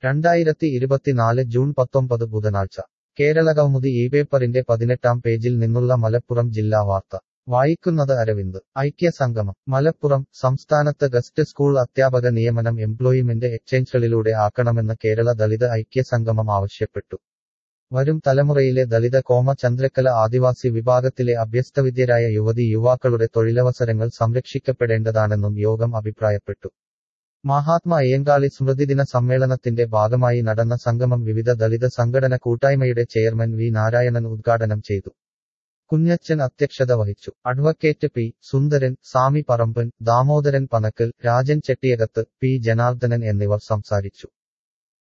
രണ്ടായിരത്തി ഇരുപത്തിനാല് ജൂൺ പത്തൊമ്പത് ബുധനാഴ്ച കേരളകൗമുദി ഈ പേപ്പറിന്റെ പതിനെട്ടാം പേജിൽ നിന്നുള്ള മലപ്പുറം ജില്ലാ വാർത്ത വായിക്കുന്നത് അരവിന്ദ് ഐക്യസംഗമം മലപ്പുറം സംസ്ഥാനത്ത് ഗസ്റ്റ് സ്കൂൾ അധ്യാപക നിയമനം എംപ്ലോയിമെന്റ് എക്സ്ചേഞ്ചുകളിലൂടെ ആക്കണമെന്ന് കേരള ദളിത് ഐക്യസംഗമം ആവശ്യപ്പെട്ടു വരും തലമുറയിലെ ദളിത കോമ ചന്ദ്രക്കല ആദിവാസി വിഭാഗത്തിലെ അഭ്യസ്തവിദ്യരായ യുവതി യുവാക്കളുടെ തൊഴിലവസരങ്ങൾ സംരക്ഷിക്കപ്പെടേണ്ടതാണെന്നും യോഗം അഭിപ്രായപ്പെട്ടു മഹാത്മാ അയ്യങ്കാളി സ്മൃതിദിന സമ്മേളനത്തിന്റെ ഭാഗമായി നടന്ന സംഗമം വിവിധ ദളിത് സംഘടന കൂട്ടായ്മയുടെ ചെയർമാൻ വി നാരായണൻ ഉദ്ഘാടനം ചെയ്തു കുഞ്ഞച്ചൻ അധ്യക്ഷത വഹിച്ചു advocate P Sundaran Sami Parampan Damodaran Panakkal Rajan Chettiyakath P Janardhanan എന്നിവർ സംസാരിച്ചു